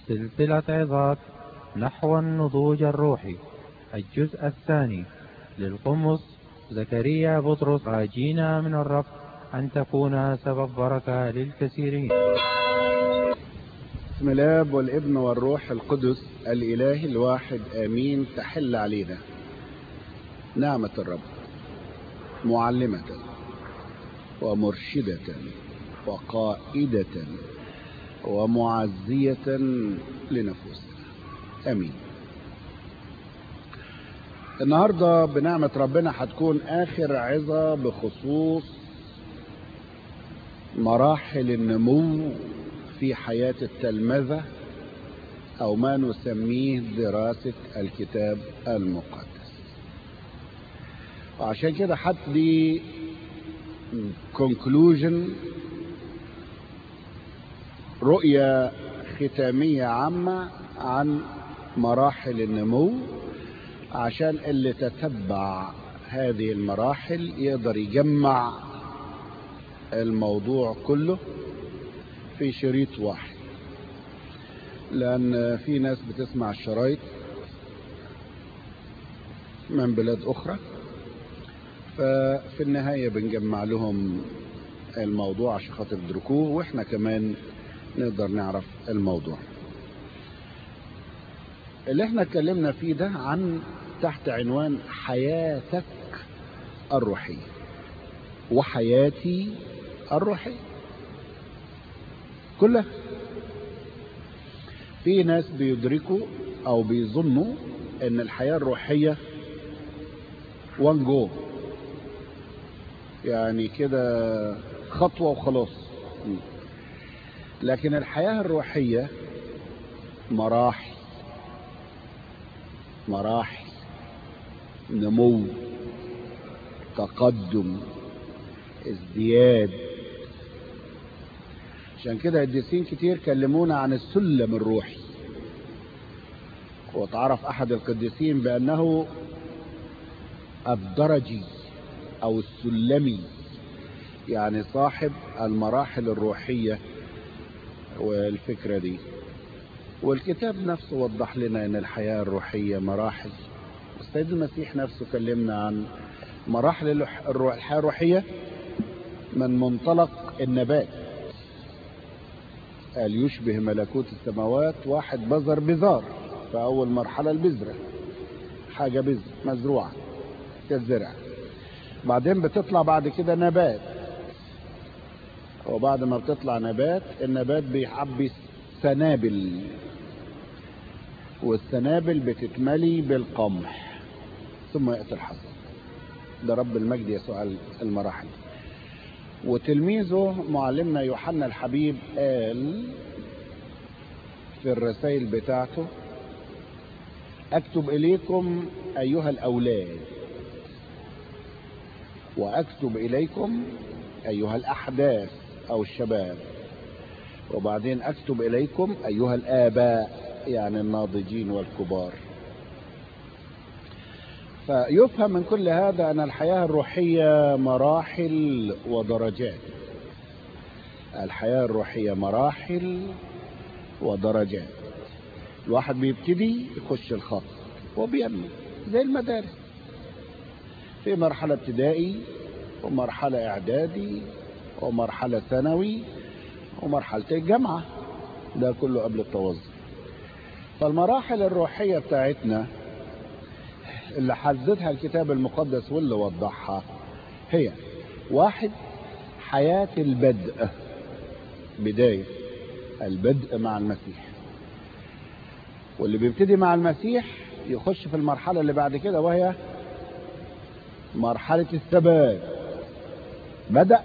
سلسلة عظات نحو النضوج الروحي الجزء الثاني للقمص زكريا بطرس راجينا من الرب أن تكون سبب بركة للكثيرين بسم الاب والابن والروح القدس الاله الواحد امين تحل علينا نعمه الرب معلمه ومرشده وقائده ومعزيه لنفوسنا امين النهارده بنعمه ربنا هتكون اخر عظه بخصوص مراحل النمو في حياة التلمذة أو ما نسميه دراسة الكتاب المقدس وعشان كده حدي conclusion رؤية ختامية عامة عن مراحل النمو عشان اللي تتبع هذه المراحل يقدر يجمع الموضوع كله في شريط واحد لأن في ناس بتسمع الشرايط من بلاد أخرى ففي النهاية بنجمع لهم الموضوع عشان خاطر يدركوه واحنا كمان نقدر نعرف الموضوع اللي احنا اتكلمنا فيه ده عن تحت عنوان حياتك الروحية وحياتي الروحية كلها في ناس بيدركوا او بيظنوا ان الحياة الروحية وان جو يعني كده خطوة وخلاص لكن الحياة الروحية مراحل مراحل نمو تقدم ازدياد عشان كده القديسين كتير كلمونا عن السلم الروحي وتعرف احد القديسين بانه الدرجي او السلمي يعني صاحب المراحل الروحية والفكرة دي والكتاب نفسه وضح لنا ان الحياة الروحية مراحل السيد المسيح نفسه كلمنا عن مراحل الحياة الروحية من منطلق النبات قال يشبه ملكوت السماوات واحد بذر بذار فأول مرحلة البذرة حاجة بذر مزروعة تزرع بعدين بتطلع بعد كده نبات وبعد ما بتطلع نبات النبات بيعبي سنابل والسنابل بتتملي بالقمح ثم يأتي الحصاد ده رب المجد يسوع المراحل وتلميذه معلمنا يوحنا الحبيب قال في الرسائل بتاعته اكتب اليكم ايها الاولاد واكتب اليكم ايها الاحداث او الشباب وبعدين اكتب اليكم ايها الاباء يعني الناضجين والكبار فيفهم من كل هذا ان الحياه الروحيه مراحل ودرجات الحياه الروحيه مراحل ودرجات الواحد بيبتدي يخش الخط وبينمو زي المدارس في مرحله ابتدائي ومرحله اعدادي ومرحله ثانوي ومرحله الجامعه ده كله قبل التوظف فالمراحل الروحيه بتاعتنا اللي حددها الكتاب المقدس واللي وضحها هي واحد حياة البدء بداية البدء مع المسيح واللي بيبتدي مع المسيح يخش في المرحلة اللي بعد كده وهي مرحلة الثبات بدأ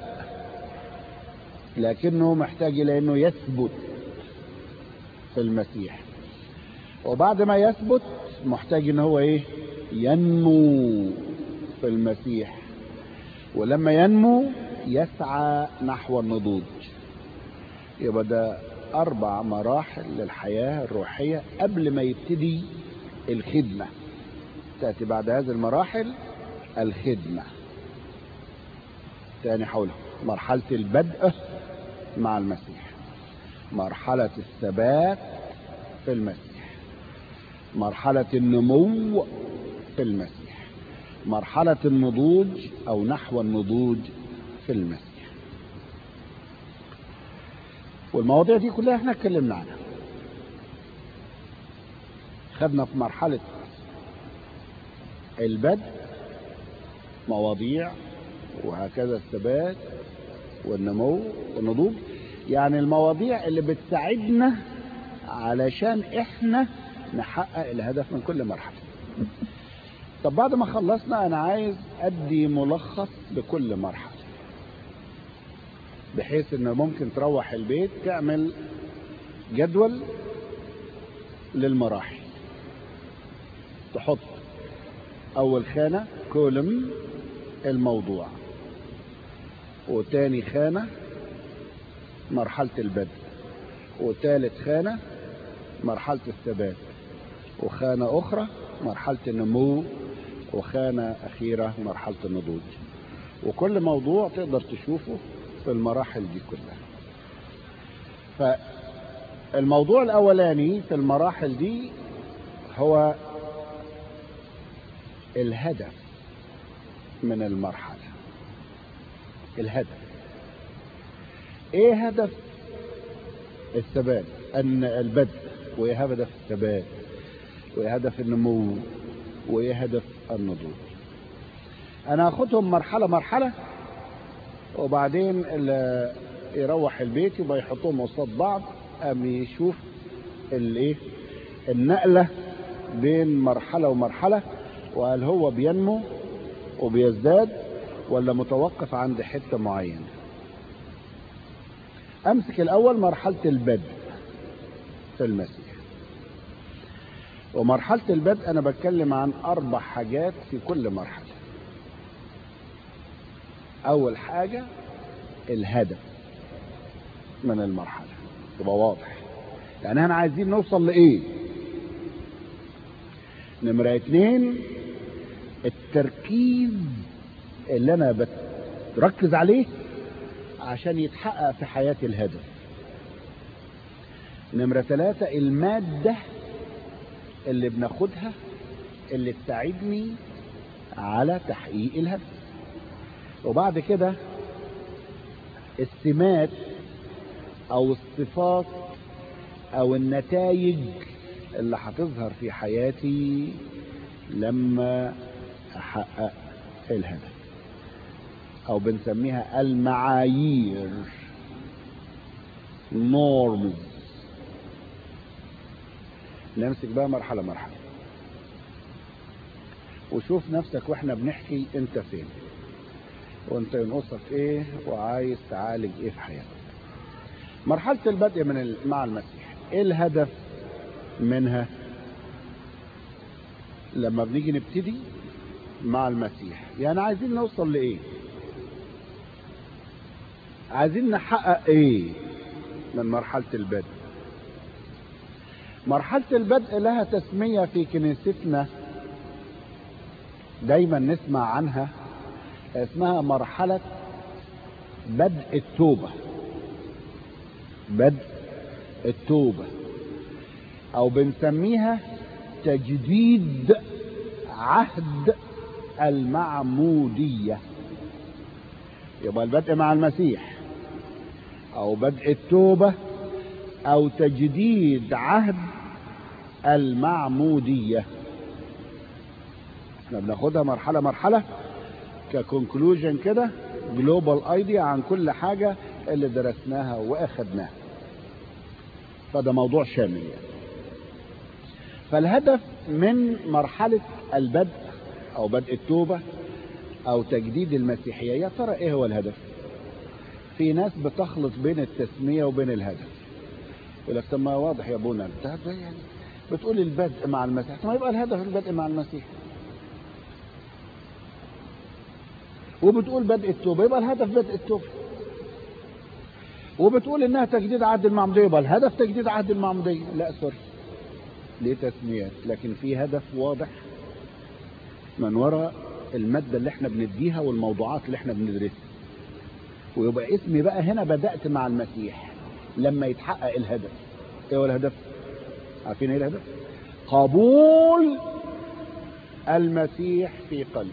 لكنه محتاج إلى أنه يثبت في المسيح وبعد ما يثبت محتاج ان هو ايه ينمو في المسيح ولما ينمو يسعى نحو النضوج يبقى ده اربع مراحل للحياة الروحية قبل ما يبتدي الخدمة تأتي بعد هذه المراحل الخدمة تاني حولها مرحلة البدء مع المسيح مرحلة الثبات في المسيح مرحلة النمو في المسيح مرحلة النضوج أو نحو النضوج في المسيح والمواضيع دي كلها احنا اتكلمنا عنها خدنا في مرحلة البدء مواضيع وهكذا الثبات والنمو والنضوج يعني المواضيع اللي بتساعدنا علشان احنا نحقق الهدف من كل مرحلة طب بعد ما خلصنا انا عايز ادي ملخص لكل مرحلة بحيث ان ممكن تروح البيت تعمل جدول للمراحل تحط اول خانة كولم الموضوع وتاني خانة مرحلة البدء وتالت خانة مرحلة الثبات وخانة أخرى مرحلة النمو وخانة أخيرة مرحلة النضوج وكل موضوع تقدر تشوفه في المراحل دي كلها فالموضوع الأولاني في المراحل دي هو الهدف من المرحلة الهدف ايه هدف الثبات ان البدء وايه هدف الثبات وايه هدف النمو وايه هدف النضوج انا هاخدهم مرحله مرحله وبعدين اللي يروح البيت يبقى يحطهم قصاد بعض قام يشوف الايه النقله بين مرحله ومرحله وهل هو بينمو وبيزداد ولا متوقف عند حته معينه امسك الاول مرحله البدء في المسيح ومرحله البدء انا بتكلم عن اربع حاجات في كل مرحله اول حاجه الهدف من المرحله يبقى واضح يعني احنا عايزين نوصل لايه نمره اتنين التركيز اللي انا بركز عليه عشان يتحقق في حياتي الهدف نمرة ثلاثة المادة اللي بناخدها اللي تساعدني على تحقيق الهدف وبعد كده السمات او الصفات او النتائج اللي هتظهر في حياتي لما احقق الهدف او بنسميها المعايير نورمز نمسك بقى مرحله مرحله وشوف نفسك واحنا بنحكي انت فين وانت ينقصك ايه وعايز تعالج ايه في حياتك مرحله البدء من ال... مع المسيح ايه الهدف منها لما بنيجي نبتدي مع المسيح يعني عايزين نوصل لايه عايزين نحقق ايه من مرحلة البدء مرحلة البدء لها تسمية في كنيستنا دايما نسمع عنها اسمها مرحلة بدء التوبة بدء التوبة او بنسميها تجديد عهد المعمودية يبقى البدء مع المسيح او بدء التوبة او تجديد عهد المعمودية احنا بناخدها مرحلة مرحلة ككونكلوجن كده جلوبال ايديا عن كل حاجة اللي درسناها واخدناها فده موضوع شامل يعني فالهدف من مرحلة البدء او بدء التوبة او تجديد المسيحية يا ترى ايه هو الهدف في ناس بتخلط بين التسمية وبين الهدف يقول لك طب ما واضح يا ابونا انت يعني بتقول البدء مع المسيح طب ما يبقى الهدف البدء مع المسيح وبتقول بدء التوبة يبقى الهدف بدء التوبة وبتقول انها تجديد عهد المعمودية يبقى الهدف تجديد عهد المعمودية لا سوري ليه تسميات لكن في هدف واضح من وراء المادة اللي احنا بنديها والموضوعات اللي احنا بندرسها ويبقى اسمي بقى هنا بدأت مع المسيح لما يتحقق الهدف ايه هو الهدف عارفين ايه الهدف قبول المسيح في قلبك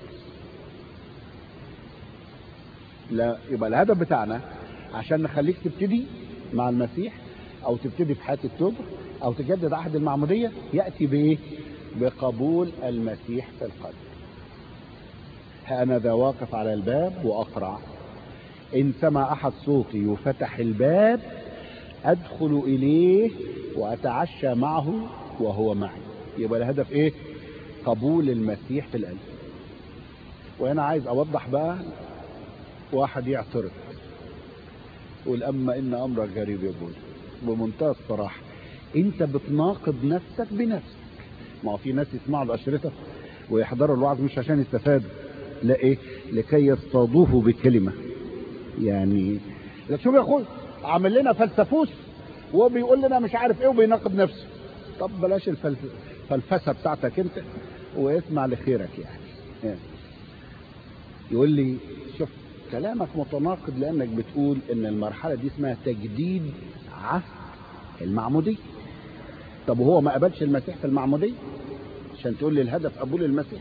لا يبقى الهدف بتاعنا عشان نخليك تبتدي مع المسيح او تبتدي في حياه التوبه او تجدد عهد المعموديه ياتي بايه بقبول المسيح في القلب ها انا ذا واقف على الباب واقرع ان سمع احد صوتي وفتح الباب ادخل اليه واتعشى معه وهو معي يبقى الهدف ايه قبول المسيح في القلب وانا عايز اوضح بقى واحد يعترض يقول اما ان امرك غريب يا ابوي بمنتهى الصراحه انت بتناقض نفسك بنفسك ما هو في ناس يسمعوا الاشرطه ويحضروا الوعظ مش عشان يستفادوا لا ايه لكي يصطادوه بكلمه يعني لك شوف يا اخوي عامل لنا فلسفوس وبيقول لنا مش عارف ايه وبيناقض نفسه طب بلاش الفلسفه بتاعتك انت واسمع لخيرك يعني يقول لي شوف كلامك متناقض لانك بتقول ان المرحله دي اسمها تجديد عهد المعموديه طب وهو ما قبلش المسيح في المعموديه عشان تقول لي الهدف قبول المسيح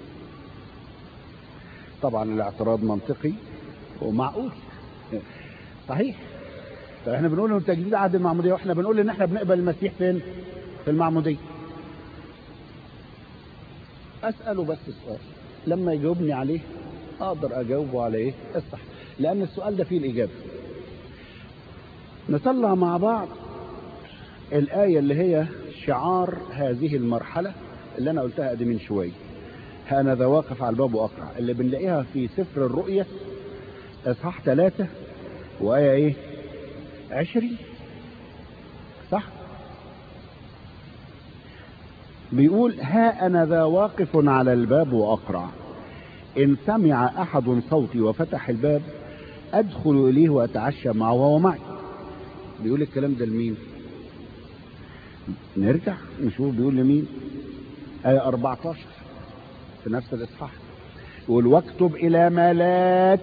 طبعا الاعتراض منطقي ومعقول صحيح طب احنا بنقول انه تجديد عهد المعموديه واحنا بنقول ان احنا بنقبل المسيح فين في المعموديه اساله بس سؤال لما يجاوبني عليه اقدر اجاوبه على ايه الصح لان السؤال ده فيه الاجابه نطلع مع بعض الايه اللي هي شعار هذه المرحله اللي انا قلتها قد من شويه انا ذا واقف على الباب واقرع اللي بنلاقيها في سفر الرؤيا اصحاح ثلاثة وايه ايه عشرين صح بيقول ها انا ذا واقف على الباب واقرع ان سمع احد صوتي وفتح الباب ادخل اليه واتعشى معه وهو معي بيقول الكلام ده لمين نرجع نشوف بيقول لمين آية 14 في نفس الإصحاح يقول واكتب إلى ملاك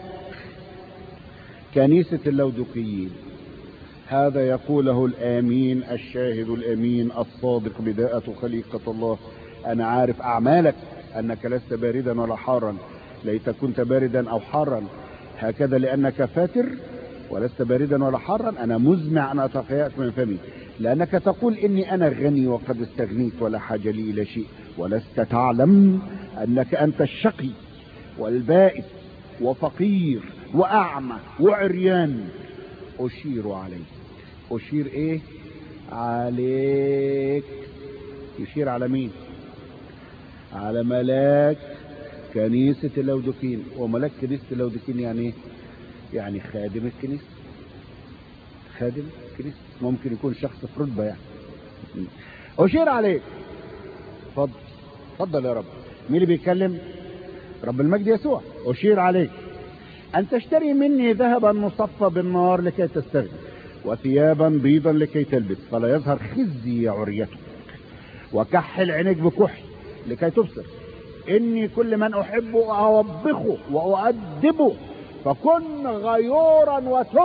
كنيسة اللودقيين هذا يقوله الآمين الشاهد الأمين الصادق بداءة خليقة الله أنا عارف أعمالك أنك لست باردا ولا حارا ليت كنت باردا أو حارا هكذا لأنك فاتر ولست باردا ولا حارا أنا مزمع أن أتقيأك من فمي لأنك تقول إني أنا غني وقد استغنيت ولا حاجة لي إلى شيء ولست تعلم أنك أنت الشقي والبائس وفقير وأعمى وعريان أشير عليك أشير إيه عليك يشير على مين على ملاك كنيسة اللودكين وملاك كنيسة اللودكين يعني ايه يعني خادم الكنيسة خادم الكنيسة ممكن يكون شخص في رتبة يعني أشير عليك اتفضل اتفضل يا رب مين اللي بيتكلم رب المجد يسوع أشير عليك أن تشتري مني ذهبا مصفى بالنار لكي تستغني وثيابا بيضا لكي تلبس فلا يظهر خزي عريتك وكحل عينيك بكحل لكي تبصر إني كل من أحبه أوبخه وأؤدبه فكن غيورا وتب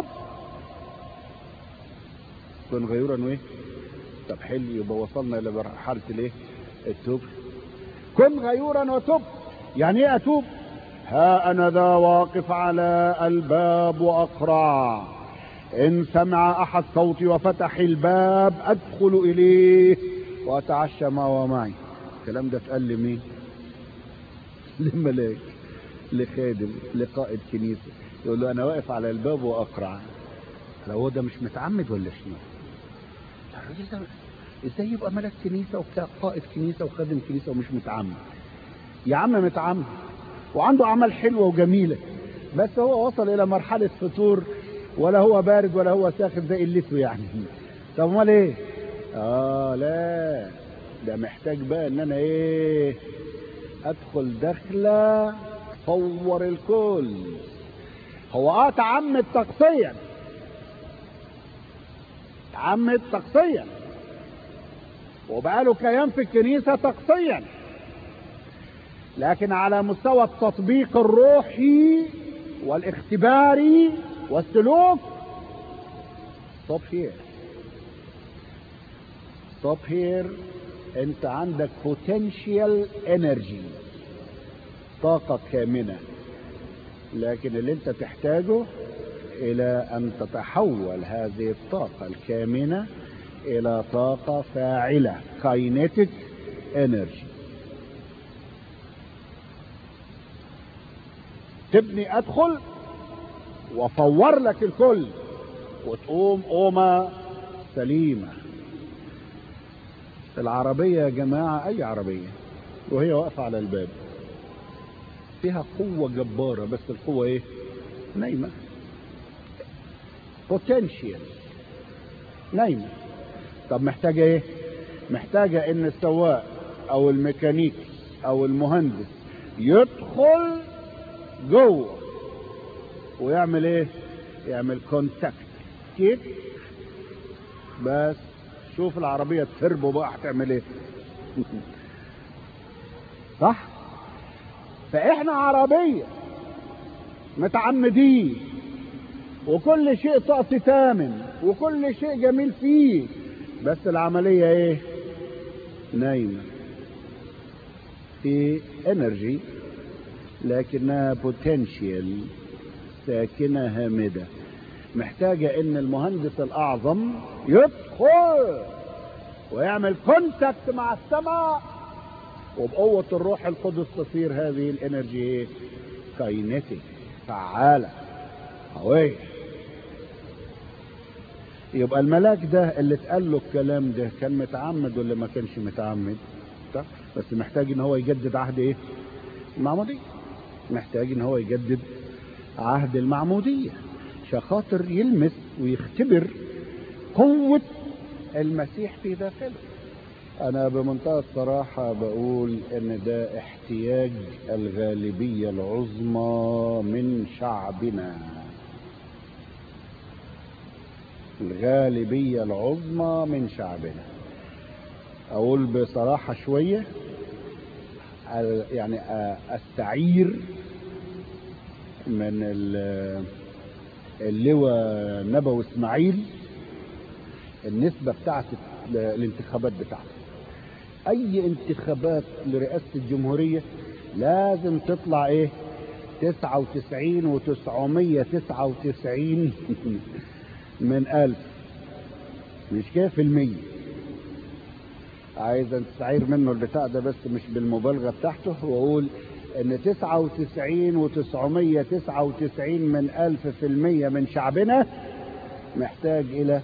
كن غيورا وايه طب حلو يبقى وصلنا الى مرحله الايه التوب كن غيورا وتب يعني ايه اتوب ها انا ذا واقف على الباب واقرع ان سمع احد صوتي وفتح الباب ادخل اليه واتعشى معه ومعي الكلام ده اتقال لمين لملاك لخادم لقائد كنيسه يقول له انا واقف على الباب واقرع لو هو ده مش متعمد ولا شنو الراجل ده ازاي يبقى ملك كنيسه وبتاع قائد كنيسه وخادم كنيسه ومش متعمد يا عم متعمد وعنده اعمال حلوه وجميله بس هو وصل الى مرحله فتور ولا هو بارد ولا هو ساخن زي قلته يعني طب امال ايه اه لا ده محتاج بقى ان انا ايه ادخل دخله فور الكل هو اه تعمد تقصيا تعمد تقصيا وبقاله كيان في الكنيسه تقصيا لكن على مستوى التطبيق الروحي والاختباري والسلوك stop here stop here انت عندك potential energy طاقة كامنة لكن اللي انت تحتاجه الى ان تتحول هذه الطاقة الكامنة الى طاقة فاعلة kinetic energy تبني ادخل وافور لك الكل وتقوم قومة سليمة العربية يا جماعة اي عربية وهي واقفة على الباب فيها قوة جبارة بس القوة ايه نايمة بوتنشيال نايمة طب محتاجة ايه محتاجة ان السواق او الميكانيك او المهندس يدخل جوه ويعمل ايه يعمل كونتاكت كيك بس شوف العربية تفربه بقى هتعمل ايه صح فاحنا عربية متعمدين وكل شيء طقس تامن وكل شيء جميل فيه بس العملية ايه نايمة في انرجي لكنها بوتنشال ساكنة هامدة محتاجة ان المهندس الاعظم يدخل ويعمل كونتاكت مع السماء وبقوة الروح القدس تصير هذه الانرجي ايه كاينتيك فعالة قوية يبقى الملاك ده اللي اتقال له الكلام ده كان متعمد ولا ما كانش متعمد صح بس محتاج ان هو يجدد عهد ايه المعمودية محتاج ان هو يجدد عهد المعمودية عشان خاطر يلمس ويختبر قوة المسيح في داخله انا بمنتهى الصراحة بقول ان ده احتياج الغالبية العظمى من شعبنا الغالبية العظمى من شعبنا اقول بصراحة شوية يعني استعير من اللواء نبوي اسماعيل النسبة بتاعت الانتخابات بتاعته اي انتخابات لرئاسة الجمهورية لازم تطلع ايه تسعة وتسعين وتسعمية تسعة وتسعين من الف مش كده في المية عايز استعير منه البتاع ده بس مش بالمبالغة بتاعته واقول ان تسعة وتسعين وتسعمية تسعة وتسعين من الف في المية من شعبنا محتاج الى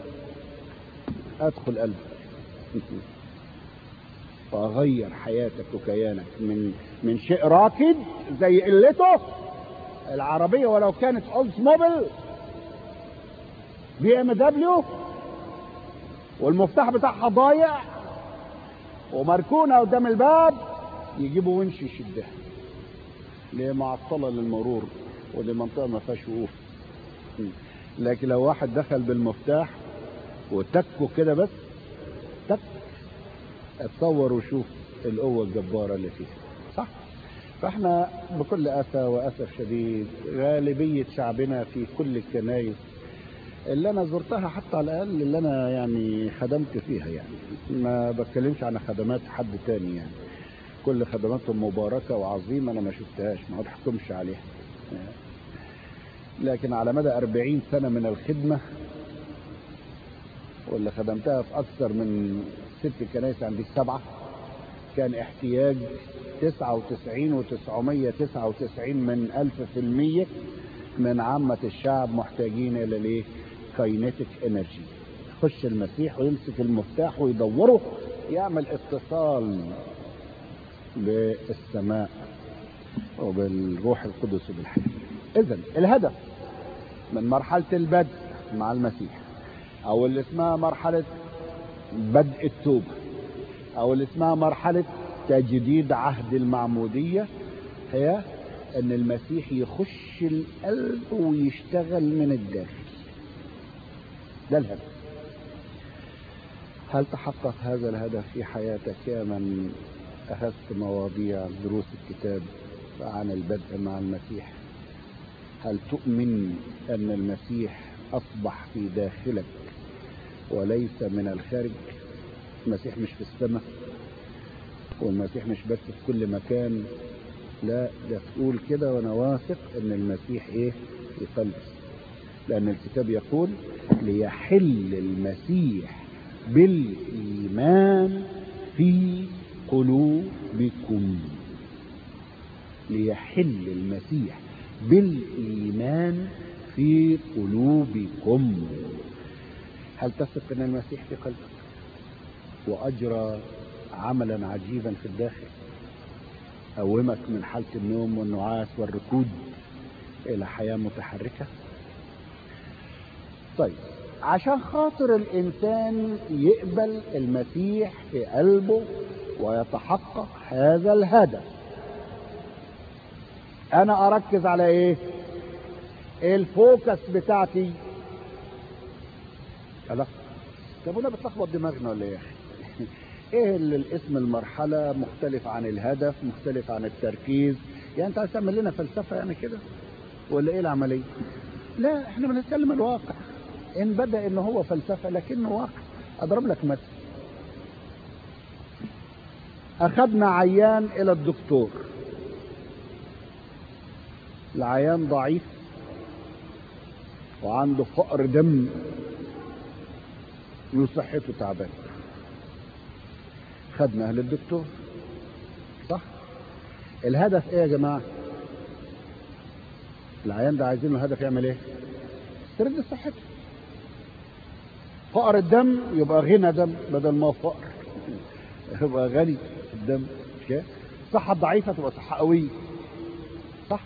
ادخل قلبك واغير حياتك وكيانك من من شيء راكد زي قلته العربيه ولو كانت اولدز موبل بي ام دبليو والمفتاح بتاعها ضايع ومركونه قدام الباب يجيبوا ونش يشدها ليه معطله للمرور ودي منطقه ما فيهاش وقوف لكن لو واحد دخل بالمفتاح وتكه كده بس تك اتصور وشوف القوة الجبارة اللي فيها صح فاحنا بكل أسى وأسف شديد غالبية شعبنا في كل الكنايس اللي انا زرتها حتى على الاقل اللي انا يعني خدمت فيها يعني ما بتكلمش عن خدمات حد تاني يعني كل خدماتهم مباركة وعظيمة انا ما شفتهاش ما بحكمش عليها لكن على مدى أربعين سنة من الخدمة واللي خدمتها في أكثر من ست كنائس عندي السبعة كان احتياج تسعة وتسعين وتسعمية تسعة وتسعين من ألف في المية من عامة الشعب محتاجين إلى ليه كاينتيك انرجي يخش المسيح ويمسك المفتاح ويدوره يعمل اتصال بالسماء وبالروح القدس وبالحياة اذا الهدف من مرحلة البدء مع المسيح او اللي اسمها مرحلة بدء التوبة او اللي اسمها مرحلة تجديد عهد المعمودية هي ان المسيح يخش القلب ويشتغل من الداخل ده الهدف هل تحقق هذا الهدف في حياتك يا من أخذت مواضيع دروس الكتاب عن البدء مع المسيح هل تؤمن أن المسيح أصبح في داخلك وليس من الخارج المسيح مش في السماء والمسيح مش بس في كل مكان لا ده تقول كده وانا واثق ان المسيح ايه في قلبي لان الكتاب يقول ليحل المسيح بالايمان في قلوبكم ليحل المسيح بالايمان في قلوبكم هل تثق ان المسيح في قلبك واجرى عملا عجيبا في الداخل قومك من حالة النوم والنعاس والركود إلى حياة متحركة طيب عشان خاطر الإنسان يقبل المسيح في قلبه ويتحقق هذا الهدف أنا أركز على إيه؟ الفوكس بتاعتي لا طب وده بتلخبط دماغنا ولا ايه يا اخي؟ ايه اللي الاسم المرحله مختلف عن الهدف مختلف عن التركيز يعني انت عايز تعمل لنا فلسفه يعني كده ولا ايه العمليه لا احنا بنتكلم الواقع ان بدا ان هو فلسفه لكنه واقع اضرب لك مثل اخذنا عيان الى الدكتور العيان ضعيف وعنده فقر دم وصحته تعبانه خدناه للدكتور صح الهدف ايه يا جماعه العيان ده عايزين له هدف يعمل ايه ترد صحته فقر الدم يبقى غنى دم بدل ما هو فقر يبقى غني الدم مش كده الصحة الضعيفة تبقى صحة قوية صح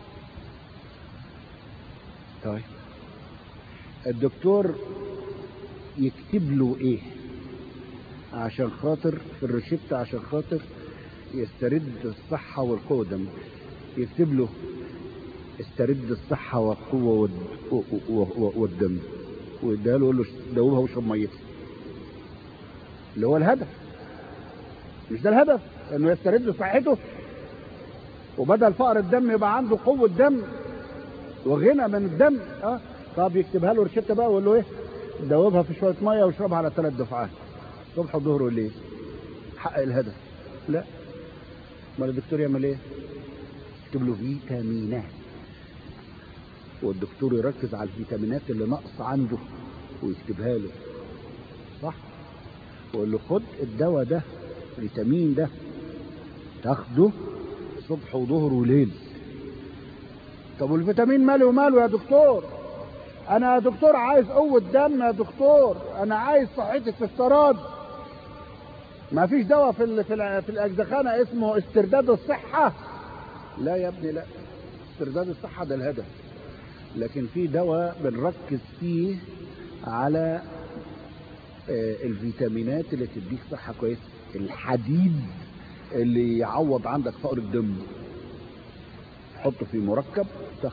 طيب الدكتور يكتب له ايه عشان خاطر في الروشتة عشان خاطر يسترد الصحة والقوة دم يكتب له استرد الصحة والقوة والدم واداها له يقول له دوبها واشرب ميتها اللي هو الهدف مش ده الهدف انه يسترد صحته وبدل فقر الدم يبقى عنده قوة دم وغنى من الدم اه طب يكتبها له روشته بقى ويقول له ايه دوبها في شويه ميه واشربها على ثلاث دفعات الصبح والظهر والليل حقق الهدف لا امال الدكتور يعمل ايه يكتب له فيتامينات والدكتور يركز على الفيتامينات اللي ناقصه عنده ويكتبها له صح ويقول له خد الدواء ده الفيتامين ده تاخده صبح وظهر وليل طب والفيتامين ماله وماله يا دكتور انا يا دكتور عايز قوة دم يا دكتور انا عايز صحتي في السراد ما فيش دواء في ال في, ال في الاجزخانة اسمه استرداد الصحة لا يا ابني لا استرداد الصحة ده الهدف لكن في دواء بنركز فيه على الفيتامينات اللي تديك صحة كويسة الحديد اللي يعوض عندك فقر الدم تحطه في مركب تاخده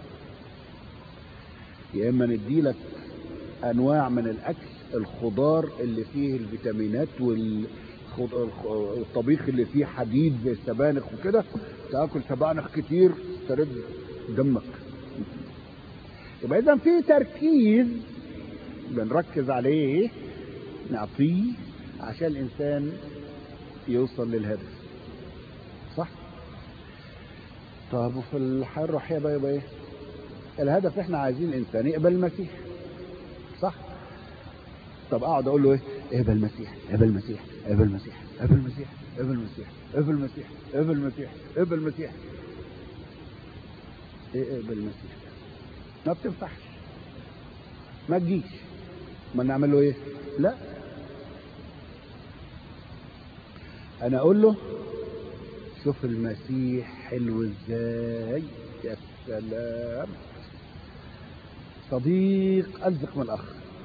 يا اما نديلك انواع من الاكل الخضار اللي فيه الفيتامينات والطبيخ اللي فيه حديد زي السبانخ وكده تاكل سبانخ كتير ترد دمك يبقى اذا في تركيز بنركز عليه نعطيه عشان الانسان يوصل للهدف صح طب وفي الحياه الروحيه بقى يبقى ايه الهدف احنا عايزين الانسان يقبل المسيح صح طب اقعد اقول له ايه اقبل المسيح اقبل المسيح اقبل المسيح اقبل المسيح اقبل المسيح اقبل المسيح اقبل المسيح اقبل المسيح ايه اقبل المسيح ما بتنفعش ما تجيش ما نعمل له ايه لا انا اقول له شوف المسيح حلو ازاي يا سلام صديق ألزق من الأخ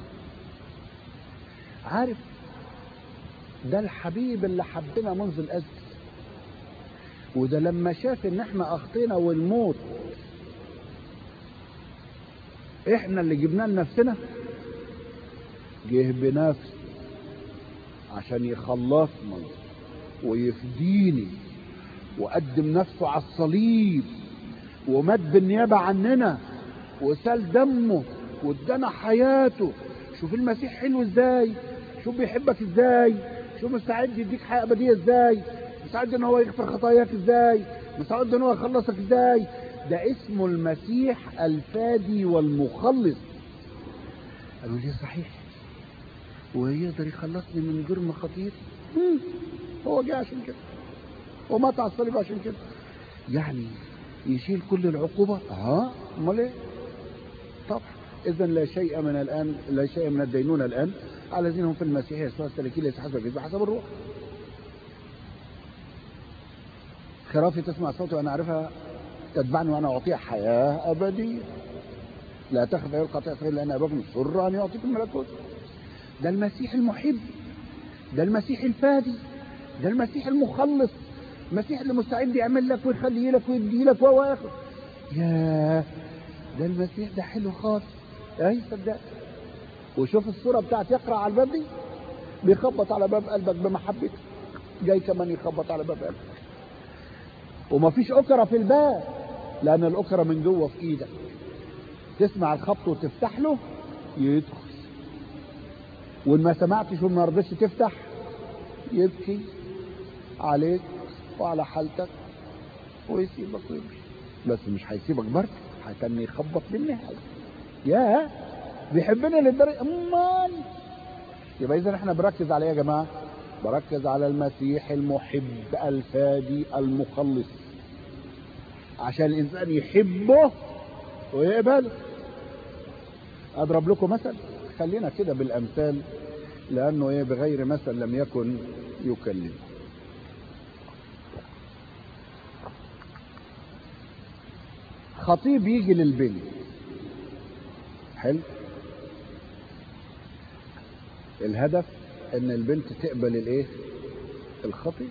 عارف ده الحبيب اللي حبنا منذ الأزل وده لما شاف ان احنا اخطينا والموت احنا اللي جبناه لنفسنا جه بنفسه عشان يخلصنا ويفديني وقدم نفسه على الصليب ومات بالنيابة عننا وسال دمه وادانا حياته شوف المسيح حلو ازاي شوف بيحبك ازاي شوف مستعد يديك حياه ابديه ازاي مستعد ان هو يغفر خطاياك ازاي مستعد ان هو يخلصك ازاي ده اسمه المسيح الفادي والمخلص قالوا لي صحيح ويقدر يخلصني من جرم خطير مم. هو جه عشان كده ومات على الصليب عشان كده يعني يشيل كل العقوبة اه امال ايه طبعا اذا لا شيء من الان لا شيء من الدينونة الان على الذين هم في المسيح يسوع السلكين ليس حسب الجسد حسب الروح خرافي تسمع صوتي وانا اعرفها تتبعني وانا اعطيها حياة ابدية لا تخف ايها القطيع صغير لان اباكم سر ان يعطيكم الملكوت ده المسيح المحب ده المسيح الفادي ده المسيح المخلص المسيح اللي مستعد يعمل لك ويخلي لك ويدي لك وهو ياخد يا ده المسيح ده حلو خالص اي صدق وشوف الصورة بتاعت يقرأ على الباب دي بيخبط على باب قلبك بمحبته جاي كمان يخبط على باب قلبك ومفيش أكرة في الباب لأن الأكرة من جوه في إيدك تسمع الخبط وتفتح له يدخل وإن ما سمعتش وما رضيتش تفتح يبكي عليك وعلى حالتك ويسيبك ويمشي بس مش هيسيبك برضه هيتني يخبط بالنهاية يا بيحبنا للدرجة امال يبقى اذا احنا بركز على ايه يا جماعة بركز على المسيح المحب الفادي المخلص عشان الانسان يحبه ويقبله اضرب لكم مثل خلينا كده بالامثال لانه ايه بغير مثل لم يكن يكلم خطيب يجي للبنت حلو الهدف ان البنت تقبل الايه الخطيب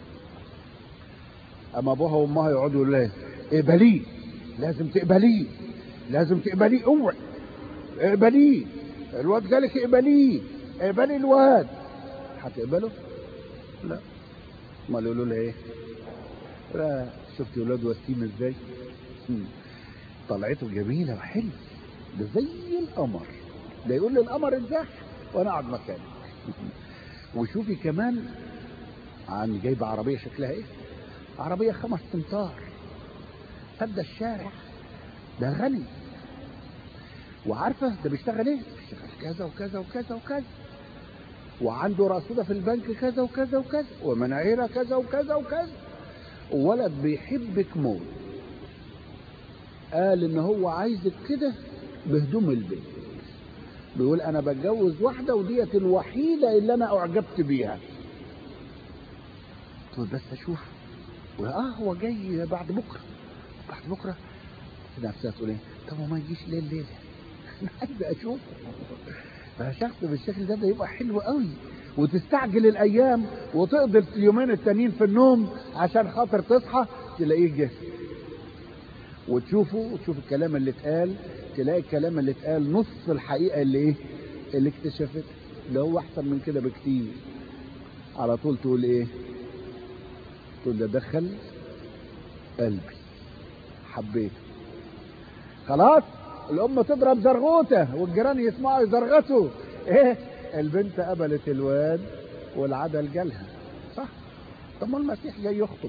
اما ابوها وامها يقعدوا يقولوا لها اقبليه لازم تقبليه لازم تقبليه اوعي اقبليه الواد جالك اقبليه اقبلي الواد هتقبله لا امال يقولوا لها ايه لا شفتي ولاد وسيم ازاي مم. طلعته جميله وحلو ده زي القمر ده يقول لي القمر ازاي وانا اقعد مكاني وشوفي كمان عن جايبه عربيه شكلها ايه عربيه خمس امتار سد الشارع ده غني وعارفه ده بيشتغل ايه بيشتغل كذا وكذا وكذا وكذا وعنده رصيده في البنك كذا وكذا وكذا ومناعيره كذا وكذا وكذا ولد بيحبك موت قال ان هو عايزك كده بهدوم البيت بيقول انا بتجوز واحدة وديت الوحيدة اللي انا اعجبت بيها تقول بس اشوف اه هو جاي بعد بكرة بعد بكرة نفسها تقول ايه طب ما يجيش ليل ليلة انا عايز اشوفه فشخص بالشكل ده ده يبقى حلو قوي وتستعجل الايام وتقضي اليومين التانيين في النوم عشان خاطر تصحى تلاقيه جه وتشوفه وتشوف الكلام اللي اتقال تلاقي الكلام اللي اتقال نص الحقيقة اللي ايه اللي اكتشفت ده هو احسن من كده بكتير على طول تقول ايه تقول ده دخل قلبي حبيته خلاص الام تضرب زرغوته والجيران يسمعوا يزرغتوا ايه البنت قبلت الواد والعدل جالها صح طب ما المسيح جاي يخطب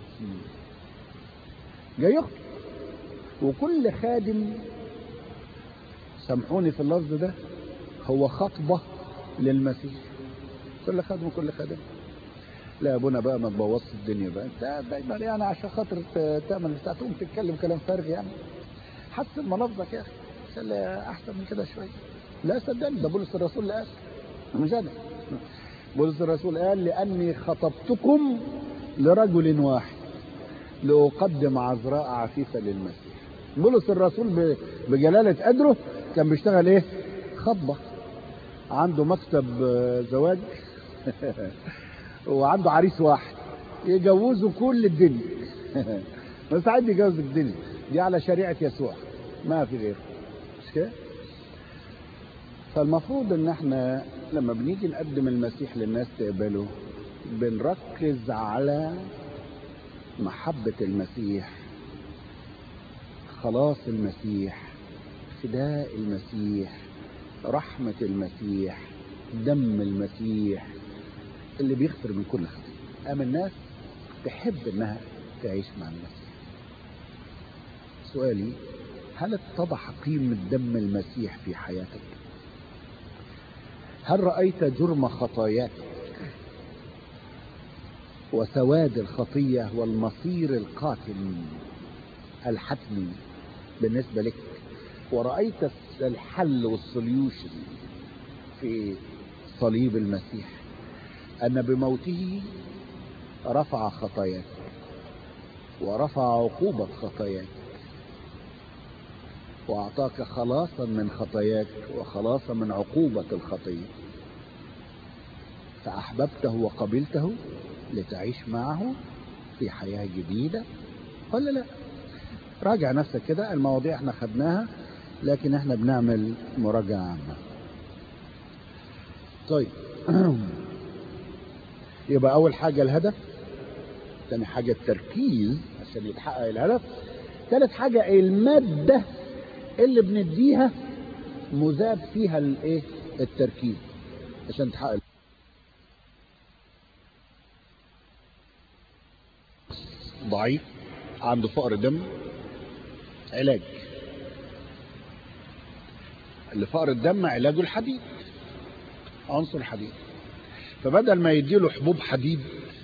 جاي يخطب وكل خادم سامحوني في اللفظ ده هو خطبة للمسيح كل خادم وكل خادم لا يا ابونا بقى ما تبوظش الدنيا بقى انت دايما يعني عشان خاطر تعمل بتاع تقوم تتكلم كلام فارغ يعني حسن ملفظك يا اخي خلي احسن من كده شويه لا صدقني ده بولس الرسول اللي قال مش انا بولس الرسول قال لاني خطبتكم لرجل واحد لاقدم عذراء عفيفه للمسيح بولس الرسول بجلاله قدره كان بيشتغل ايه خطبه عنده مكتب زواج وعنده عريس واحد يجوزوا كل الدنيا بس عادي يجوز الدنيا دي على شريعه يسوع ما في غيره مش كده فالمفروض ان احنا لما بنيجي نقدم المسيح للناس تقبله بنركز على محبة المسيح خلاص المسيح فداء المسيح رحمة المسيح دم المسيح اللي بيغفر من كل خطيئة أما الناس تحب انها تعيش مع المسيح سؤالي هل اتضح قيمة دم المسيح في حياتك هل رأيت جرم خطاياك وسواد الخطية والمصير القاتل الحتمي بالنسبة لك ورأيت الحل والسوليوشن في صليب المسيح أن بموته رفع خطاياك ورفع عقوبة خطاياك وأعطاك خلاصا من خطاياك وخلاصا من عقوبة الخطية فأحببته وقبلته لتعيش معه في حياة جديدة ولا لا راجع نفسك كده المواضيع احنا خدناها لكن احنا بنعمل مراجعة عامة طيب يبقى أول حاجة الهدف ثاني حاجة التركيز عشان يتحقق الهدف ثالث حاجة المادة اللي بنديها مذاب فيها الايه التركيز عشان تحقق ضعيف عنده فقر دم علاج لفقر الدم علاجه الحديد عنصر حديد فبدل ما يديله حبوب حديد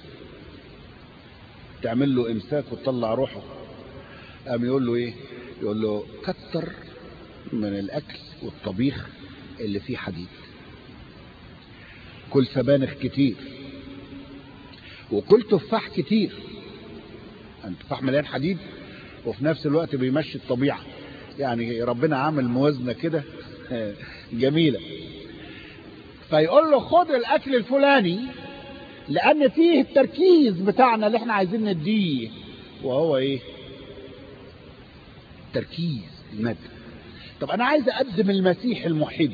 تعمل له امساك وتطلع روحه قام يقول له ايه يقول له كتر من الاكل والطبيخ اللي فيه حديد كل سبانخ كتير وكل تفاح كتير التفاح مليان حديد وفي نفس الوقت بيمشي الطبيعة يعني ربنا عامل موازنة كده جميلة فيقول له خد الاكل الفلاني لان فيه التركيز بتاعنا اللي احنا عايزين نديه وهو ايه تركيز المادة طب انا عايز اقدم المسيح المحب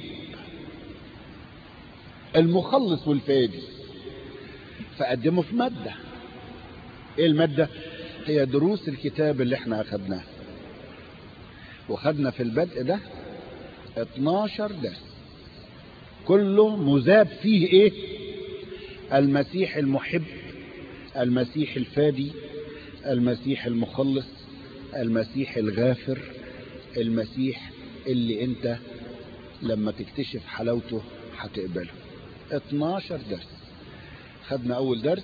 المخلص والفادي فقدمه في مادة ايه المادة هي دروس الكتاب اللي احنا اخدناها وخدنا في البدء ده 12 درس كله مذاب فيه ايه المسيح المحب المسيح الفادي المسيح المخلص المسيح الغافر المسيح اللي انت لما تكتشف حلاوته هتقبله 12 درس خدنا اول درس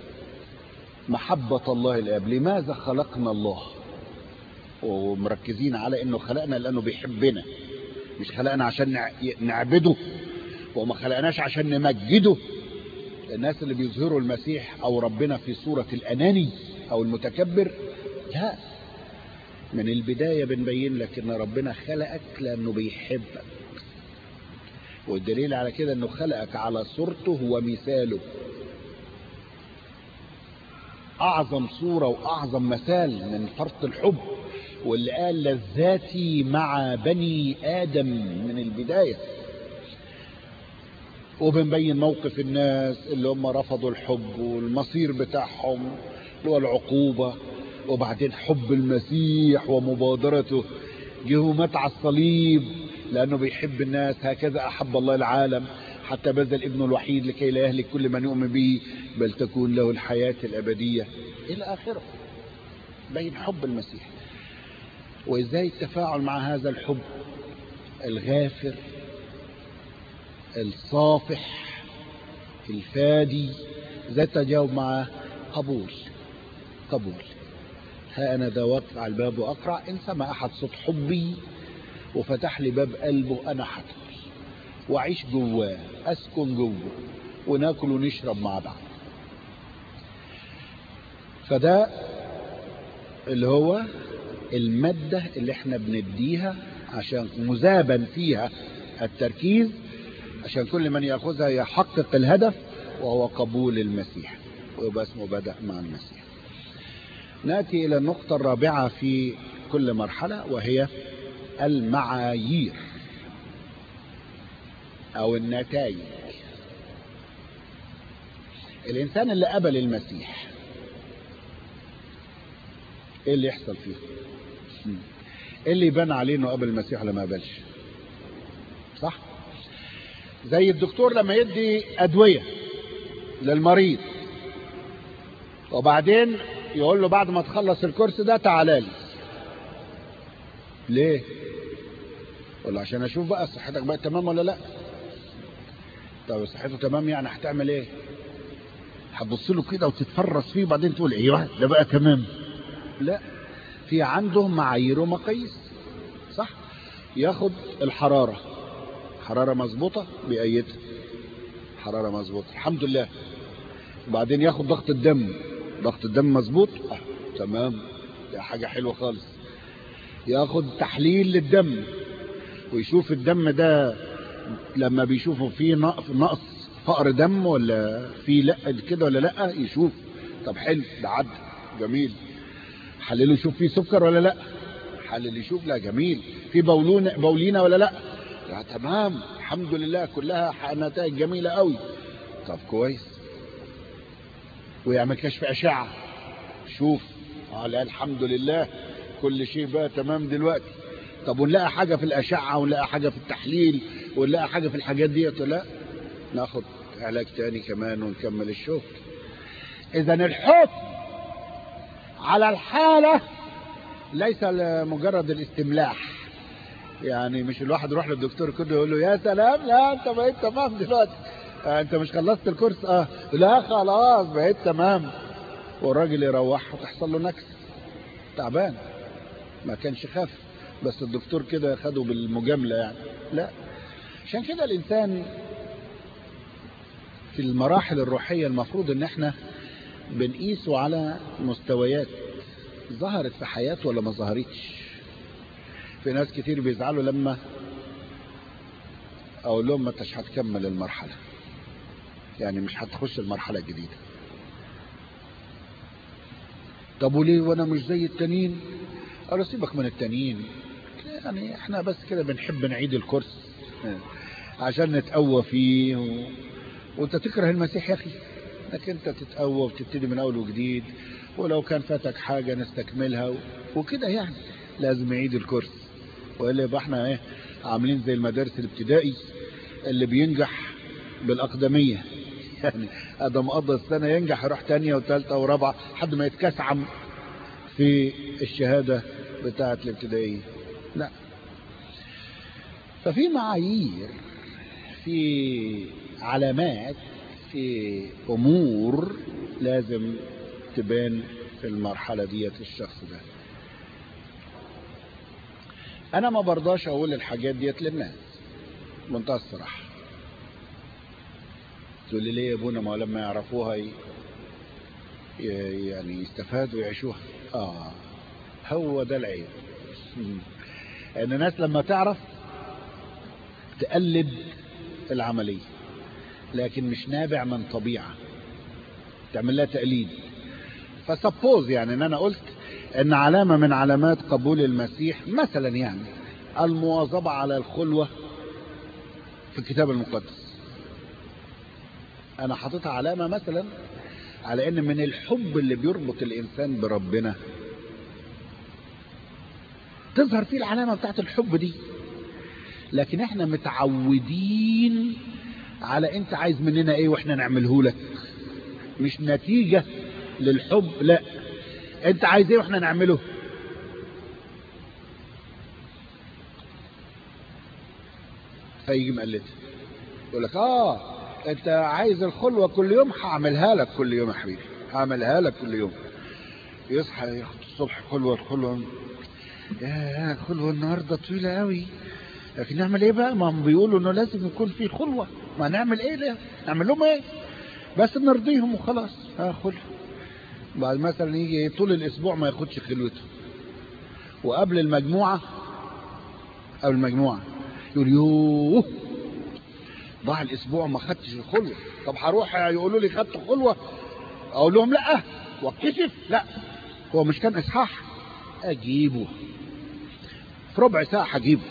محبة الله الاب لماذا خلقنا الله ومركزين على انه خلقنا لانه بيحبنا مش خلقنا عشان نعبده وما خلقناش عشان نمجده الناس اللي بيظهروا المسيح او ربنا في صورة الاناني او المتكبر لا من البداية بنبين لك ان ربنا خلقك لانه بيحبك والدليل على كده انه خلقك على صورته ومثاله اعظم صورة واعظم مثال من فرط الحب واللي قال لذاتي مع بني ادم من البداية وبنبين موقف الناس اللي هم رفضوا الحب والمصير بتاعهم اللي هو العقوبة وبعدين حب المسيح ومبادرته جه مات على الصليب لأنه بيحب الناس هكذا أحب الله العالم حتى بذل ابنه الوحيد لكي لا يهلك كل من يؤمن به بل تكون له الحياة الأبدية إلى آخره بين حب المسيح وإزاي التفاعل مع هذا الحب الغافر الصافح الفادي ازاي تجاوب معاه قبول قبول ها انا ذا واقف على الباب واقرع ان سمع احد صوت حبي وفتح لي باب قلبه انا هدخل واعيش جواه اسكن جوه وناكل ونشرب مع بعض فده اللي هو المادة اللي احنا بنديها عشان مذابا فيها التركيز عشان كل من يأخذها يحقق الهدف وهو قبول المسيح ويبقى اسمه بدأ مع المسيح نأتي إلى النقطة الرابعة في كل مرحلة وهي المعايير أو النتائج الإنسان اللي قبل المسيح إيه اللي يحصل فيه إيه اللي يبان عليه إنه قبل المسيح ولا ما قبلش صح زي الدكتور لما يدي ادويه للمريض وبعدين يقول له بعد ما تخلص الكورس ده تعالى لي ليه يقول له عشان اشوف بقى صحتك بقت تمام ولا لا طب صحته تمام يعني هتعمل ايه هتبص له كده وتتفرس فيه وبعدين تقول ايوه ده بقى تمام لا في عنده معايير ومقاييس صح ياخد الحراره حراره مظبوطه بيأيدها حراره مظبوطه الحمد لله وبعدين ياخد ضغط الدم ضغط الدم مظبوط آه. تمام ده حاجه حلوه خالص ياخد تحليل للدم ويشوف الدم ده لما بيشوفوا فيه نقص نقص فقر دم ولا في لا كده ولا لا يشوف طب حلو ده عدى جميل حلله يشوف فيه سكر ولا لا حلل يشوف لا جميل في بولون بولينا ولا لا لا تمام الحمد لله كلها نتائج جميله قوي طب كويس ويعمل كشف اشعه شوف اه لا الحمد لله كل شيء بقى تمام دلوقتي طب ونلاقي حاجه في الاشعه ونلاقي حاجه في التحليل ونلاقي حاجه في الحاجات ديت لا ناخد علاج تاني كمان ونكمل الشغل اذا الحكم على الحاله ليس مجرد الاستملاح يعني مش الواحد يروح للدكتور كده يقول له يا سلام لا انت بقيت تمام دلوقتي آه انت مش خلصت الكورس اه لا خلاص بقيت تمام والراجل يروح وتحصل له نكسه تعبان ما كانش خاف بس الدكتور كده خده بالمجامله يعني لا عشان كده الانسان في المراحل الروحيه المفروض ان احنا بنقيسه على مستويات ظهرت في حياته ولا ما ظهرتش في ناس كتير بيزعلوا لما اقول لهم ما انتش هتكمل المرحله يعني مش هتخش المرحله الجديده طب وليه وانا مش زي التانيين قالوا سيبك من التانيين يعني احنا بس كده بنحب نعيد الكورس عشان نتقوى فيه و... وانت تكره المسيح يا اخي انك انت تتقوى وتبتدي من اول وجديد ولو كان فاتك حاجه نستكملها و... وكده يعني لازم يعيد الكورس والا يبقى احنا ايه عاملين زي المدارس الابتدائي اللي بينجح بالاقدميه يعني ادم قضى السنه ينجح يروح تانية وثالثه ورابعه لحد ما يتكسعم في الشهاده بتاعه الابتدائيه لا ففي معايير في علامات في امور لازم تبان في المرحله ديت الشخص ده انا ما برضاش اقول الحاجات ديت للناس بمنتهى الصراحه تقول لي ليه يا ابونا ما لما يعرفوها ي... يعني يستفادوا ويعيشوها اه هو ده العيب ان الناس لما تعرف تقلد العمليه لكن مش نابع من طبيعه تعمل لها تقليد فسبوز يعني ان انا قلت ان علامه من علامات قبول المسيح مثلا يعني المواظبه على الخلوه في الكتاب المقدس انا حاططها علامه مثلا على ان من الحب اللي بيربط الانسان بربنا تظهر فيه العلامه بتاعت الحب دي لكن احنا متعودين على انت عايز مننا ايه واحنا نعمله لك مش نتيجه للحب لا انت عايز ايه واحنا نعمله فيجي مقلدها يقول لك اه انت عايز الخلوه كل يوم هعملها لك كل يوم يا حبيبي هعملها لك كل يوم يصحى ياخد الصبح خلوه الخلوه يا خلوه النهارده طويله قوي لكن نعمل ايه بقى ما هم بيقولوا انه لازم يكون في خلوه ما نعمل ايه ده نعمل لهم ايه بس نرضيهم وخلاص اه خلوه بعد مثلا يجي طول الاسبوع ما ياخدش خلوته وقبل المجموعه قبل المجموعه يقول يوه ضاع الاسبوع ما خدتش الخلوه طب هروح يقولوا لي خدت خلوه اقول لهم لا واتكسف لا هو مش كان اصحاح اجيبه في ربع ساعه هجيبه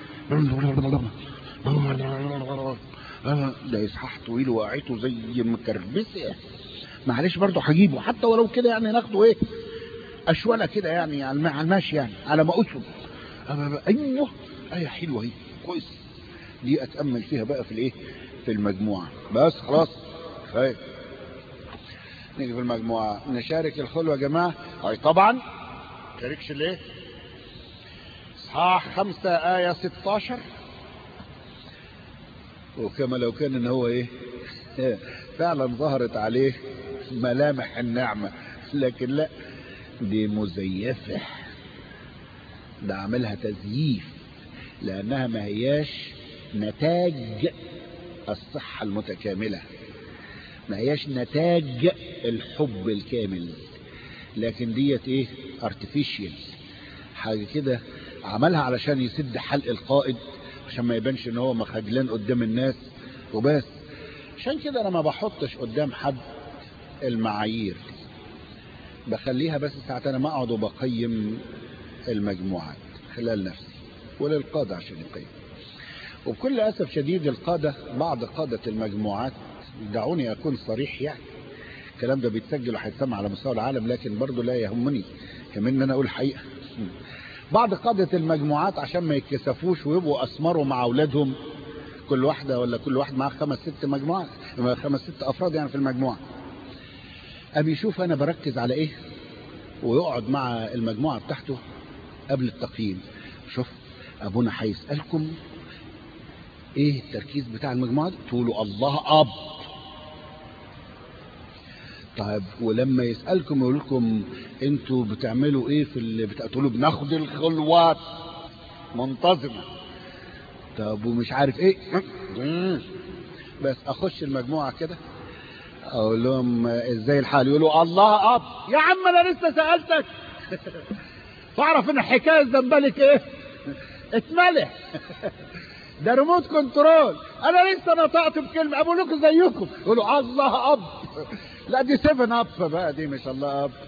ده اصحاح طويل وقعته زي مكربسه معلش برضه هجيبه حتى ولو كده يعني ناخده ايه اشوله كده يعني على الماشي يعني على ما اشرب ايوه ايه حلوه اهي كويس دي اتامل فيها بقى في الايه في المجموعه بس خلاص كفايه نيجي في المجموعه نشارك الخلوه يا جماعه اي طبعا شاركش ليه اصحاح خمسة آية 16 وكما لو كان ان هو ايه فعلا ظهرت عليه ملامح النعمة لكن لا دي مزيفة ده عاملها تزييف لانها ما هياش نتاج الصحة المتكاملة ما هياش نتاج الحب الكامل لكن ديت ايه ارتفيشيال حاجة كده عملها علشان يسد حلق القائد عشان ما يبانش ان هو مخجلان قدام الناس وبس عشان كده انا ما بحطش قدام حد المعايير بخليها بس ساعات انا ما اقعد وبقيم المجموعات خلال نفسي وللقادة عشان يقيم وبكل اسف شديد القادة بعض قادة المجموعات دعوني اكون صريح يعني الكلام ده بيتسجل وهيتسمع على مستوى العالم لكن برضه لا يهمني كمان ان انا اقول الحقيقه بعض قادة المجموعات عشان ما يتكسفوش ويبقوا اسمروا مع اولادهم كل واحدة ولا كل واحد معاه خمس ست مجموعات خمس ست افراد يعني في المجموعة ابي يشوف انا بركز على ايه ويقعد مع المجموعة بتاعته قبل التقييم شوف ابونا هيسألكم ايه التركيز بتاع المجموعة دي تقولوا الله اب طيب ولما يسألكم يقول لكم انتوا بتعملوا ايه في اللي بتقولوا بناخد الخلوات منتظمة طب ومش عارف ايه بس اخش المجموعة كده اقول لهم ازاي الحال يقولوا الله اب يا عم انا لسه سألتك تعرف ان الحكاية الزنبلك ايه اتملح ده ريموت كنترول انا لسه نطقت بكلمة ابو لكم زيكم يقولوا الله اب لا دي 7 اب بقى دي ما شاء الله اب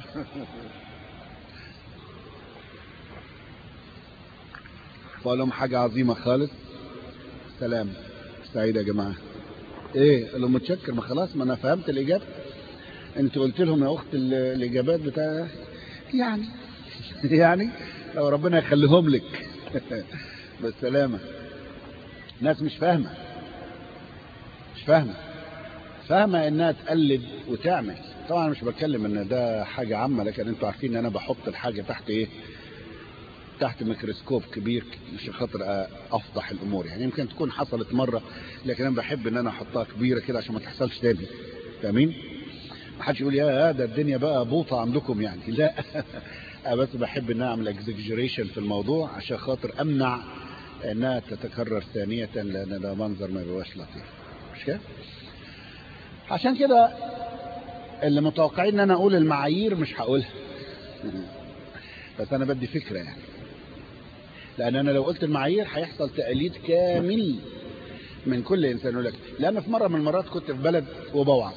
بقول لهم حاجة عظيمة خالص سلام سعيد يا جماعة ايه قال لهم متشكر ما خلاص ما انا فهمت الاجابة انت قلت لهم يا اخت الاجابات بتاع يعني يعني لو ربنا يخليهم لك بالسلامة ناس مش فاهمة مش فاهمة فاهمة انها تقلد وتعمل طبعا مش بتكلم ان ده حاجة عامة لكن انتوا عارفين ان انا بحط الحاجة تحت ايه تحت ميكروسكوب كبير مش خاطر افضح الامور يعني يمكن تكون حصلت مرة لكن انا بحب ان انا احطها كبيرة كده عشان ما تحصلش تاني فاهمين ما حدش يقول يا ده الدنيا بقى بوطة عندكم يعني لا بس بحب ان اعمل اكزيجريشن في الموضوع عشان خاطر امنع انها تتكرر ثانية لان ده منظر ما بيبقاش لطيف مش كده عشان كده اللي متوقعين ان انا اقول المعايير مش هقولها بس انا بدي فكرة يعني لان انا لو قلت المعايير هيحصل تقليد كامل من كل انسان يقول لك لان في مرة من المرات كنت في بلد وبوعظ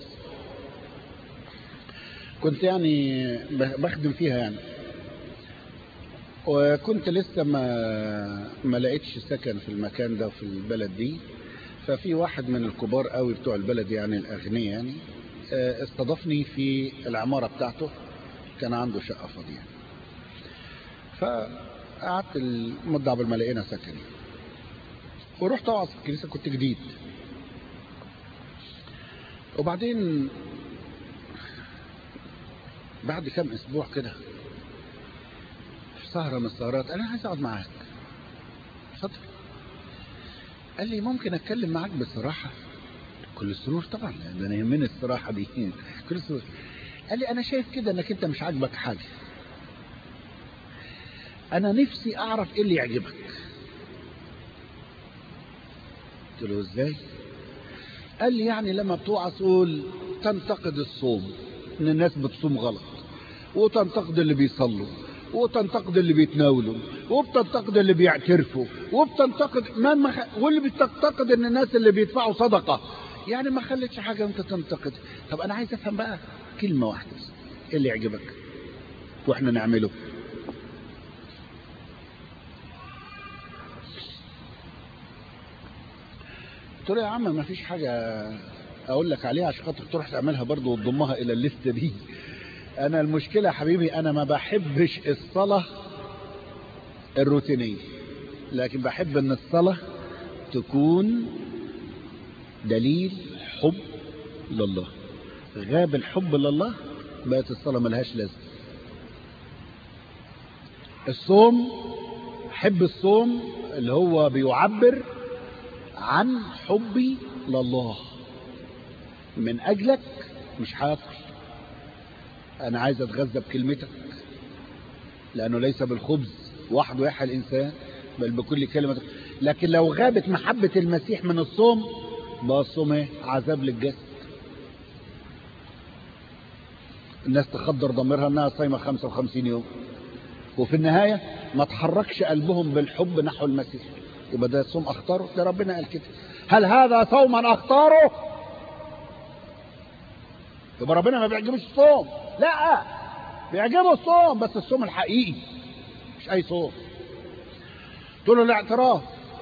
كنت يعني بخدم فيها يعني وكنت لسه ما ما لقيتش سكن في المكان ده في البلد دي ففي واحد من الكبار قوي بتوع البلد يعني الاغنياء يعني استضافني في العمارة بتاعته كان عنده شقة فاضية فقعدت المدة قبل ما لقينا سكن ورحت اوعظ في الكنيسة كنت جديد وبعدين بعد كام اسبوع كده في سهرة من السهرات انا عايز اقعد معاك اتفضل قال لي ممكن اتكلم معاك بصراحة كل السرور طبعا ده انا يهمني الصراحة دي كل السرور قال لي انا شايف كده انك انت مش عاجبك حاجة انا نفسي اعرف ايه اللي يعجبك قلت له ازاي قال لي يعني لما بتوعى تقول تنتقد الصوم ان الناس بتصوم غلط وتنتقد اللي بيصلوا وتنتقد اللي بيتناولوا وبتنتقد اللي بيعترفوا وبتنتقد ما ما خ... واللي بتنتقد ان الناس اللي بيدفعوا صدقة يعني ما خلتش حاجة انت تنتقد طب انا عايز افهم بقى كلمة واحدة بس ايه اللي يعجبك واحنا نعمله قلت له يا عم ما فيش حاجة اقول لك عليها عشان خاطر تروح تعملها برضه وتضمها الى الليسته دي انا المشكلة يا حبيبي انا ما بحبش الصلاة الروتينية لكن بحب ان الصلاة تكون دليل حب لله غاب الحب لله بقت الصلاة ملهاش لازمة الصوم حب الصوم اللي هو بيعبر عن حبي لله من أجلك مش هاكل أنا عايز أتغذى بكلمتك لأنه ليس بالخبز وحده يحيى الإنسان بل بكل كلمة لكن لو غابت محبة المسيح من الصوم بقى الصوم ايه عذاب للجسد الناس تخدر ضميرها انها صايمه 55 يوم وفي النهايه ما تحركش قلبهم بالحب نحو المسيح يبقى ده صوم اختاره ده ربنا قال كده هل هذا صوما اختاره يبقى ربنا ما بيعجبش الصوم لا بيعجبه الصوم بس الصوم الحقيقي مش اي صوم تقول له الاعتراف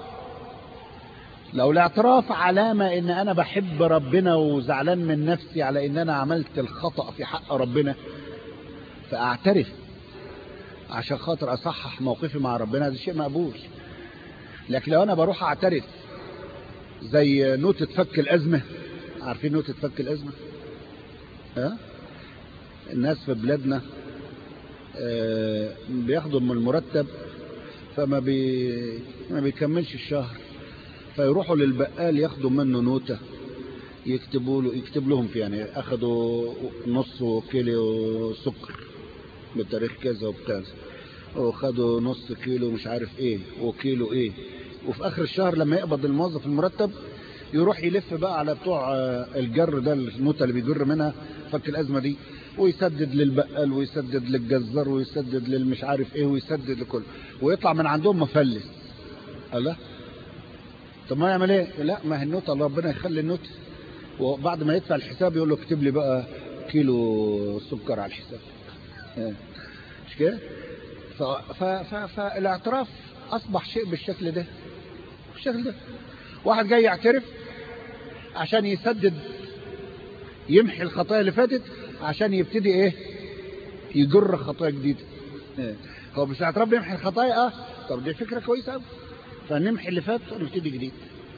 لو الاعتراف علامة ان انا بحب ربنا وزعلان من نفسي على ان انا عملت الخطأ في حق ربنا فاعترف عشان خاطر اصحح موقفي مع ربنا هذا شيء مقبول لكن لو انا بروح اعترف زي نوتة فك الازمة عارفين نوتة فك الازمة ها الناس في بلادنا آه بياخدوا من المرتب فما بي ما بيكملش الشهر فيروحوا للبقال ياخدوا منه نوتة يكتبوا له يكتب لهم في يعني اخذوا نص كيلو سكر بتاريخ كذا وبكذا وخدوا نص كيلو مش عارف ايه وكيلو ايه وفي اخر الشهر لما يقبض الموظف المرتب يروح يلف بقى على بتوع الجر ده النوتة اللي بيجر منها فك الازمة دي ويسدد للبقال ويسدد للجزار ويسدد للمش عارف ايه ويسدد لكل ويطلع من عندهم مفلس الله طب ما يعمل ايه لا ما هي النوتة الله ربنا يخلي النوتة وبعد ما يدفع الحساب يقول له اكتب لي بقى كيلو سكر على الحساب مش كده فالاعتراف اصبح شيء بالشكل ده بالشكل ده واحد جاي يعترف عشان يسدد يمحي الخطايا اللي فاتت عشان يبتدي ايه يجر خطايا جديده هو مش الاعتراف بيمحي الخطايا اه طب دي فكره كويسه قوي فنمحي اللي فات ونبتدي جديد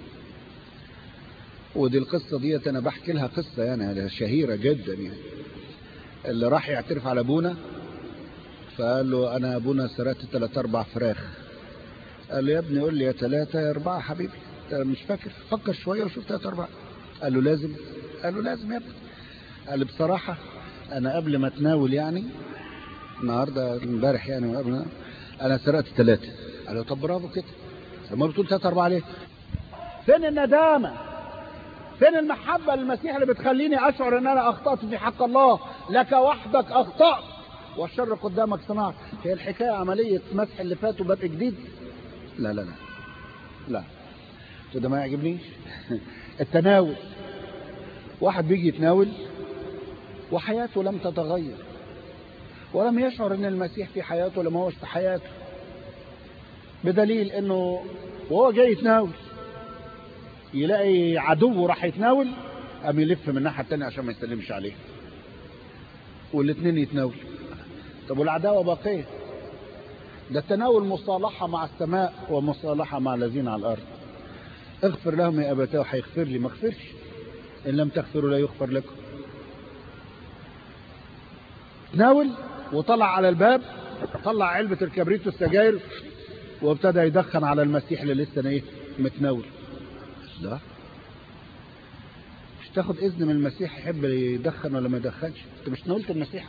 ودي القصة ديت انا بحكي لها قصة يعني شهيرة جدا يعني اللي راح يعترف على ابونا فقال له انا ابونا سرقت ثلاث اربع فراخ قال له يا ابني قول لي يا ثلاثة يا اربعة حبيبي مش فاكر فكر شوية وشوف ثلاثة اربعة قال له لازم قال له لازم يا ابني قال لي بصراحة انا قبل ما اتناول يعني النهاردة امبارح يعني قبل انا سرقت ثلاثة قال له طب برافو كده لما بتقول ثلاثة أربعة ليه فين الندامة فين المحبة للمسيح اللي بتخليني أشعر أن أنا أخطأت في حق الله لك وحدك أخطأت والشر قدامك صنعت هي الحكاية عملية مسح اللي فات وبدء جديد لا لا لا لا ده ما يعجبنيش التناول واحد بيجي يتناول وحياته لم تتغير ولم يشعر ان المسيح في حياته ولا ما هوش في حياته بدليل انه وهو جاي يتناول يلاقي عدو راح يتناول قام يلف من الناحيه الثانيه عشان ما يسلمش عليه والاثنين يتناول طب والعداوه باقيه ده التناول مصالحه مع السماء ومصالحه مع الذين على الارض اغفر لهم يا ابتاه هيغفر لي ما اغفرش ان لم تغفروا لا يغفر لكم تناول وطلع على الباب طلع علبه الكبريت والسجاير وابتدى يدخن على المسيح اللي لسه ايه متناول لا مش تاخد اذن من المسيح يحب يدخن ولا ما يدخنش انت مش ناولت المسيح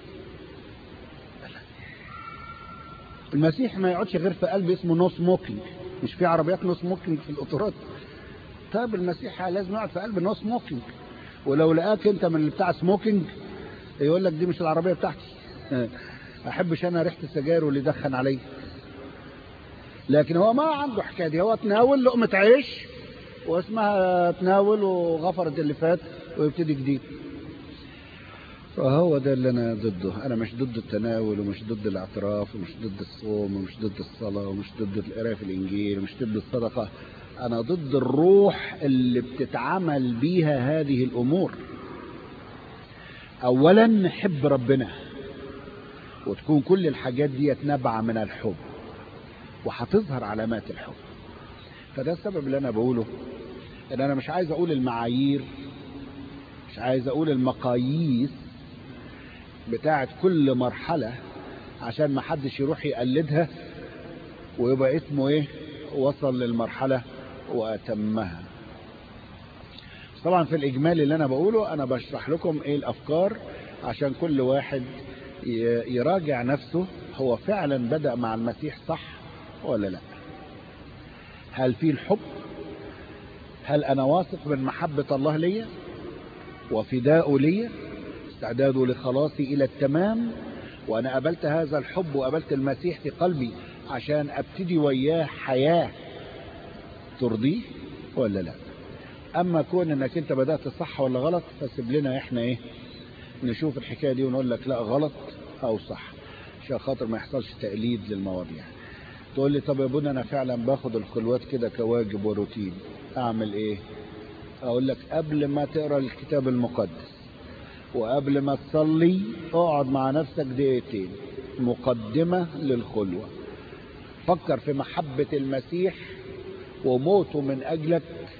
المسيح ما يقعدش غير في قلب اسمه نو سموكينج مش في عربيات نو سموكينج في القطارات طب المسيح لازم يقعد في قلب نو سموكينج ولو لقاك انت من اللي بتاع سموكينج يقول لك دي مش العربيه بتاعتي احبش انا ريحه السجاير واللي يدخن عليا لكن هو ما عنده حكايه دي هو تناول لقمه عيش واسمها تناول وغفرت اللي فات ويبتدي جديد فهو ده اللي انا ضده انا مش ضد التناول ومش ضد الاعتراف ومش ضد الصوم ومش ضد الصلاه ومش ضد القراءه في الانجيل ومش ضد الصدقه انا ضد الروح اللي بتتعمل بيها هذه الامور اولا نحب ربنا وتكون كل الحاجات دي نابعه من الحب وهتظهر علامات الحب فده السبب اللي انا بقوله ان انا مش عايز اقول المعايير مش عايز اقول المقاييس بتاعت كل مرحلة عشان ما حدش يروح يقلدها ويبقى اسمه ايه وصل للمرحلة واتمها طبعا في الاجمال اللي انا بقوله انا بشرح لكم ايه الافكار عشان كل واحد يراجع نفسه هو فعلا بدأ مع المسيح صح ولا لا هل في الحب هل انا واثق من محبة الله ليا وفداءه ليا استعداده لخلاصي الى التمام وانا قبلت هذا الحب وقبلت المسيح في قلبي عشان ابتدي وياه حياة ترضيه ولا لا اما كون انك انت بدأت صح ولا غلط فسيب لنا احنا ايه نشوف الحكاية دي ونقول لك لا غلط او صح عشان خاطر ما يحصلش تقليد للمواضيع تقول لي طب يا ابونا انا فعلا باخد الخلوات كده كواجب وروتين اعمل ايه اقول لك قبل ما تقرا الكتاب المقدس وقبل ما تصلي اقعد مع نفسك دقيقتين مقدمة للخلوة فكر في محبة المسيح وموته من اجلك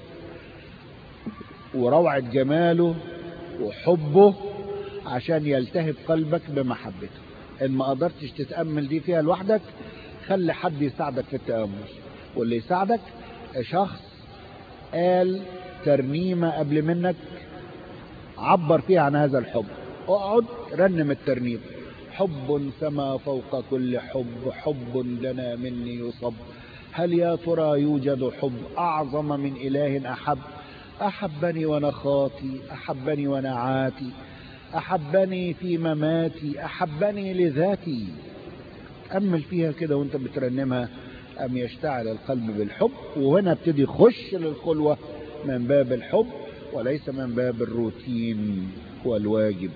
وروعة جماله وحبه عشان يلتهب قلبك بمحبته ان ما قدرتش تتأمل دي فيها لوحدك خلي حد يساعدك في التأمل واللي يساعدك شخص قال ترنيمة قبل منك عبر فيها عن هذا الحب اقعد رنم الترنيم حب سما فوق كل حب حب لنا مني يصب هل يا ترى يوجد حب أعظم من إله أحب أحبني وأنا خاطي أحبني وأنا عاتي أحبني في مماتي أحبني لذاتي أمل فيها كده وانت بترنمها أم يشتعل القلب بالحب وهنا ابتدي يخش للخلوة من باب الحب وليس من باب الروتين والواجب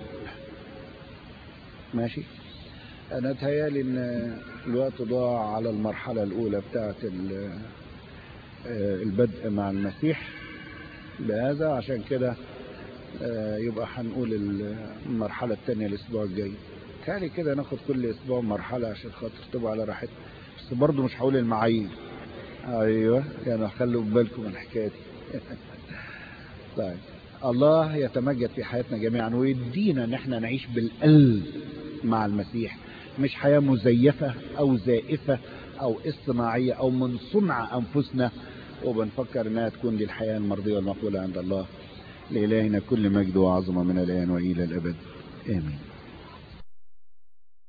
ماشي انا اتهيالي ان الوقت ضاع على المرحلة الاولى بتاعت البدء مع المسيح بهذا عشان كده يبقى هنقول المرحلة الثانية الاسبوع الجاي تالي كده ناخد كل اسبوع مرحلة عشان خاطر تبقى على راحتنا بس برضه مش هقول المعايير ايوه يعني خلوا بالكم من الحكايه دي طيب الله يتمجد في حياتنا جميعا ويدينا ان احنا نعيش بالقلب مع المسيح مش حياة مزيفة او زائفة او اصطناعية او من صنع انفسنا وبنفكر انها تكون دي الحياة المرضية والمقبولة عند الله لإلهنا كل مجد وعظمة من الآن وإلى الأبد آمين